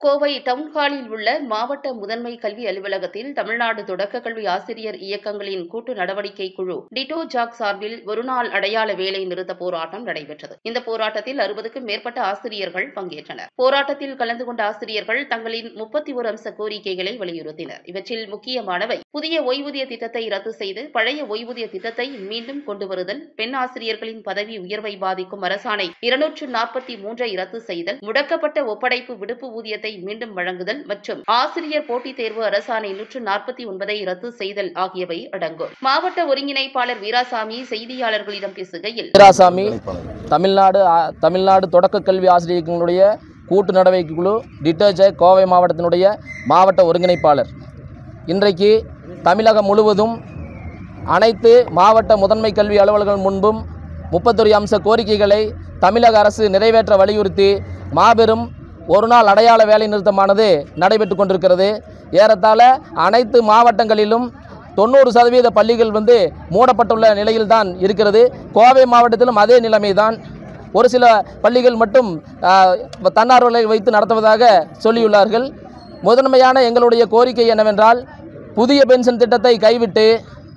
கோவை டவுன்ஹாலில் உள்ள மாவட்ட முதன்மை கல்வி அலுவலகத்தில் தமிழ்நாடு தொடக்க கல்வி ஆசிரியர் இயக்கங்களின் கூட்டு நடவடிக்கை குழு டிட்டோ ஜாக் சார்பில் ஒருநாள் அடையாள வேலை நிறுத்த போராட்டம் நடைபெற்றது இந்த போராட்டத்தில் அறுபதுக்கும் மேற்பட்ட ஆசிரியர்கள் பங்கேற்றனர் போராட்டத்தில் கலந்து கொண்ட ஆசிரியர்கள் தங்களின் முப்பத்தி ஒரு அம்ச கோரிக்கைகளை வலியுறுத்தினர் இவற்றில் முக்கியமானவை புதிய ஓய்வூதிய திட்டத்தை ரத்து செய்து பழைய ஓய்வூதிய திட்டத்தை மீண்டும் கொண்டு வருதல் பெண் ஆசிரியர்களின் பதவி உயர்வை பாதிக்கும் அரசாணை இருநூற்று நாற்பத்தி மூன்றை ரத்து செய்தல் முடக்கப்பட்ட ஒப்படைப்பு விடுப்பு ஊதியத்தை மீண்டும் வழங்குதல் மற்றும் ஆசிரியர் போட்டித் தேர்வு அரசாணை நூற்று நாற்பத்தி ஒன்பதை ரத்து செய்தல் ஆகியவை அடங்கும் மாவட்ட ஒருங்கிணைப்பாளர் வீராசாமி செய்தியாளர்களிடம் பேசுகையில் வீராசாமி தமிழ்நாடு ஆ- தமிழ்நாடு தொடக்க கல்வி ஆசிரியர்களுடைய கூட்டு நடவடிக்கை குழு டிட்டர்ஜெட் கோவை மாவட்டத்தினுடைய மாவட்ட ஒருங்கிணைப்பாளர் இன்றைக்கு தமிழகம் முழுவதும் அனைத்து மாவட்ட முதன்மை கல்வி அலுவலர்கள் முன்பும் முப்பத்தொரு அம்ச கோரிக்கைகளை தமிழக அரசு நிறைவேற்ற வலியுறுத்தி மாபெரும் ஒரு நாள் அடையாள வேலை நிறுத்தமானது நடைபெற்று கொண்டிருக்கிறது ஏறத்தாழ அனைத்து மாவட்டங்களிலும் தொண்ணூறு சதவீத பள்ளிகள் வந்து மூடப்பட்டுள்ள நிலையில்தான் இருக்கிறது கோவை மாவட்டத்திலும் அதே நிலைமைதான் ஒரு சில பள்ளிகள் மட்டும் ஆ, தன்னார்வலை வைத்து நடத்துவதாக சொல்லியுள்ளார்கள் முதன்மையான எங்களுடைய கோரிக்கை என்னவென்றால் புதிய பென்ஷன் திட்டத்தை கைவிட்டு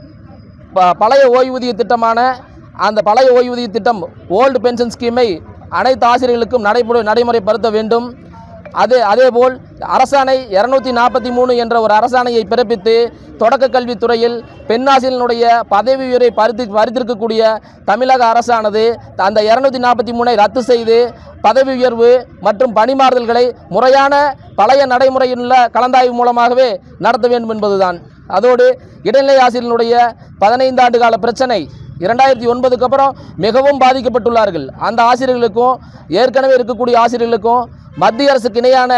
ப- பழைய ஓய்வூதிய திட்டமான அந்த பழைய ஓய்வூதிய திட்டம் ஓல்டு பென்ஷன் ஸ்கீமை அனைத்து ஆசிரியர்களுக்கும் நடைமுறை நடைமுறைப்படுத்த வேண்டும் அது அதேபோல் அரசாணை இரநூத்தி நாற்பத்தி மூணு என்ற ஒரு அரசாணையை பிறப்பித்து தொடக்க கல்வித்துறையில் பெண்ணாசிரியனுடைய பதவி உயர்வை பறித்து பறித்திருக்கக்கூடிய தமிழக அரசானது அந்த இரநூத்தி நாற்பத்தி மூணை ரத்து செய்து பதவி உயர்வு மற்றும் பணிமாறுதல்களை முறையான பழைய நடைமுறையில் உள்ள கலந்தாய்வு மூலமாகவே நடத்த வேண்டும் என்பதுதான் அதோடு இடைநிலை ஆசிரியர்களுடைய பதினைந்து ஆண்டு கால பிரச்சனை இரண்டாயிரத்தி ஒன்பதுக்கு அப்புறம் மிகவும் பாதிக்கப்பட்டுள்ளார்கள் அந்த ஆசிரியர்களுக்கும் ஏற்கனவே இருக்கக்கூடிய ஆசிரியர்களுக்கும் மத்திய அரசுக்கு இணையான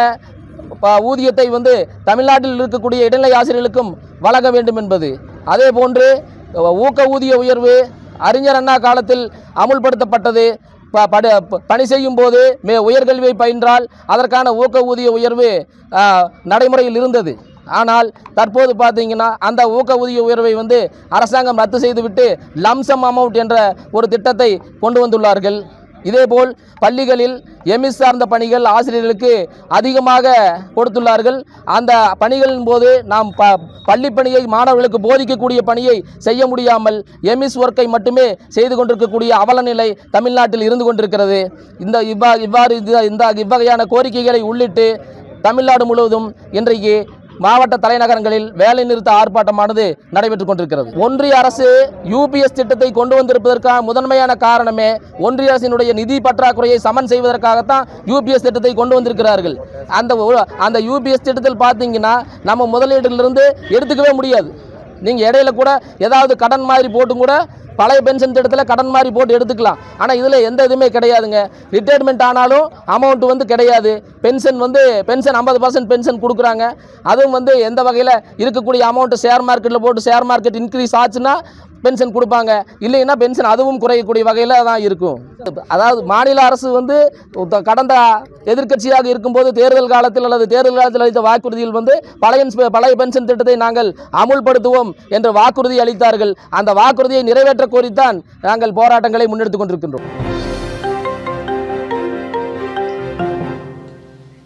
ப- ஊதியத்தை வந்து தமிழ்நாட்டில் இருக்கக்கூடிய இடைநிலை ஆசிரியர்களுக்கும் வழங்க வேண்டும் என்பது அதே போன்று அஹ், ஊக்க ஊதிய உயர்வு அறிஞர் அண்ணா காலத்தில் அமுல்படுத்தப்பட்டது ப- பட- ப- பணி செய்யும் போது மே உயர்கல்வியை பயின்றால் அதற்கான ஊக்க ஊதிய உயர்வு ஆ, நடைமுறையில் இருந்தது ஆனால் தற்போது பார்த்தீங்கன்னா அந்த ஊக்க ஊதிய உயர்வை வந்து அரசாங்கம் ரத்து செய்துவிட்டு லம்சம் அமௌண்ட் என்ற ஒரு திட்டத்தை கொண்டு வந்துள்ளார்கள் இதேபோல் பள்ளிகளில் எமிஸ் சார்ந்த பணிகள் ஆசிரியர்களுக்கு அதிகமாக கொடுத்துள்ளார்கள் அந்த பணிகளின் போது நாம் ப பள்ளி பணியை மாணவர்களுக்கு போதிக்கக்கூடிய பணியை செய்ய முடியாமல் எமிஸ் ஒர்க்கை மட்டுமே செய்து கொண்டிருக்கக்கூடிய அவல நிலை தமிழ்நாட்டில் இருந்து கொண்டிருக்கிறது இந்த இவ்வா இவ்வாறு இந்த- இந்த இவ்வகையான கோரிக்கைகளை உள்ளிட்டு தமிழ்நாடு முழுவதும் இன்றைக்கு மாவட்ட தலைநகரங்களில் வேலை நிறுத்த ஆர்ப்பாட்டமானது நடைபெற்றுக் கொண்டிருக்கிறது ஒன்றிய அரசு யூபிஎஸ் திட்டத்தை கொண்டு வந்திருப்பதற்கான முதன்மையான காரணமே ஒன்றிய அரசினுடைய நிதி பற்றாக்குறையை சமன் செய்வதற்காகத்தான் யூபிஎஸ் திட்டத்தை கொண்டு வந்திருக்கிறார்கள் அந்த ஒ- அந்த யூபிஎஸ் திட்டத்தில் பார்த்தீங்கன்னா நம்ம முதலீட்டிலிருந்து எடுத்துக்கவே முடியாது நீங்கள் இடையில கூட ஏதாவது கடன் மாதிரி போட்டும் கூட பழைய பென்ஷன் திட்டத்தில் கடன் மாதிரி போட்டு எடுத்துக்கலாம் ஆனால் இதில் எந்த இதுவுமே கிடையாதுங்க ரிட்டையர்மெண்ட் ஆனாலும் அமௌண்ட் வந்து கிடையாது பென்ஷன் வந்து பென்ஷன் ஐம்பது பர்சன்ட் பென்ஷன் கொடுக்குறாங்க அதுவும் வந்து எந்த வகையில் இருக்கக்கூடிய அமௌண்ட்டு ஷேர் மார்க்கெட்டில் போட்டு ஷேர் மார்க்கெட் இன்க்ரீஸ் ஆச்சுன்னா பென்ஷன் கொடுப்பாங்க இல்லைன்னா பென்ஷன் அதுவும் குறையக்கூடிய வகையில் தான் இருக்கும் அதாவது மாநில அரசு வந்து த- கடந்த எதிர்க்கட்சியாக இருக்கும்போது தேர்தல் காலத்தில் அல்லது தேர்தல் காலத்தில் அளித்த வாக்குறுதியில் வந்து பழைய பழைய பென்ஷன் திட்டத்தை நாங்கள் அமுல்படுத்துவோம் என்று வாக்குறுதி அளித்தார்கள் அந்த வாக்குறுதியை நிறைவேற்ற கோரித்தான் நாங்கள் போராட்டங்களை முன்னெடுத்துக் கொண்டிருக்கின்றோம்